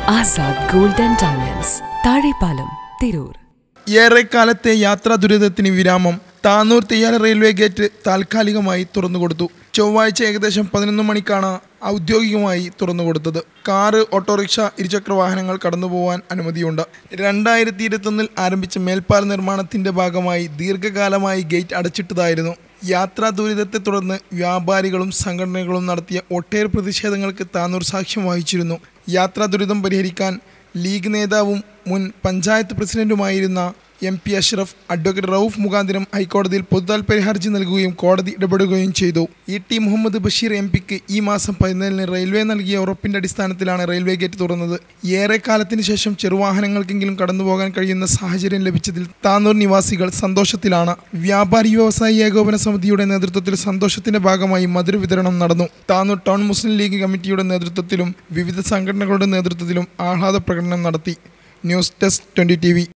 Azad gold and diamonds Thazhepalam Tirur ഏറെക്കാലത്തെ യാത്രാ ദുരിതത്തിന് വിരാമം താനൂർ തെയ്യാല റെയിൽവേ ഗേറ്റ് താൽക്കാലികമായി തുറന്നുകൊടുത്തു ചൊവ്വാഴ്ച ഏകദേശം പതിനൊന്ന് മണിക്കാണ് ഔദ്യോഗികമായി തുറന്നുകൊടുത്തത് കാറ് ഓട്ടോറിക്ഷ ഇരുചക്ര വാഹനങ്ങൾ കടന്നുപോകാൻ അനുമതിയുണ്ട് രണ്ടായിരത്തി ഇരുപത്തൊന്നിൽ ആരംഭിച്ച മേൽപ്പാല നിർമ്മാണത്തിന്റെ ഭാഗമായി ദീർഘകാലമായി ഗേറ്റ് അടച്ചിട്ടതായിരുന്നു യാത്രാ ദുരിതത്തെ തുടർന്ന് വ്യാപാരികളും സംഘടനകളും നടത്തിയ ഒട്ടേറെ പ്രതിഷേധങ്ങൾക്ക് താനൂർ സാക്ഷ്യം വഹിച്ചിരുന്നു യാത്രാ ദുരിതം പരിഹരിക്കാൻ ലീഗ് നേതാവും മുൻ പഞ്ചായത്ത് പ്രസിഡന്റുമായിരുന്ന M P Ashraf advocate Rauf മുഖാന്തരം ഹൈക്കോടതിയിൽ പൊതുതാൽപര്യ ഹർജി നൽകുകയും കോടതി ഇടപെടുകയും ചെയ്തു E T Muhammad Basheer M പിക്ക് ഈ മാസം പതിനാലിന് റെയിൽവേ നൽകിയ ഉറപ്പിന്റെ അടിസ്ഥാനത്തിലാണ് റെയിൽവേ ഗേറ്റ് തുറന്നത് ഏറെ കാലത്തിന് ശേഷം ചെറുവാഹനങ്ങൾക്കെങ്കിലും കടന്നുപോകാൻ കഴിയുന്ന സാഹചര്യം ലഭിച്ചതിൽ താനൂർ നിവാസികൾ സന്തോഷത്തിലാണ് വ്യാപാരി വ്യവസായി ഏകോപന സമിതിയുടെ നേതൃത്വത്തിൽ സന്തോഷത്തിന്റെ ഭാഗമായി മധുര വിതരണം നടന്നു താനൂർ ടൗൺ മുസ്ലിം ലീഗ് കമ്മിറ്റിയുടെ നേതൃത്വത്തിലും വിവിധ സംഘടനകളുടെ നേതൃത്വത്തിലും ആഹ്ലാദ പ്രകടനം നടത്തി ന്യൂസ് ഡെസ്ക് ട്വന്റി ടി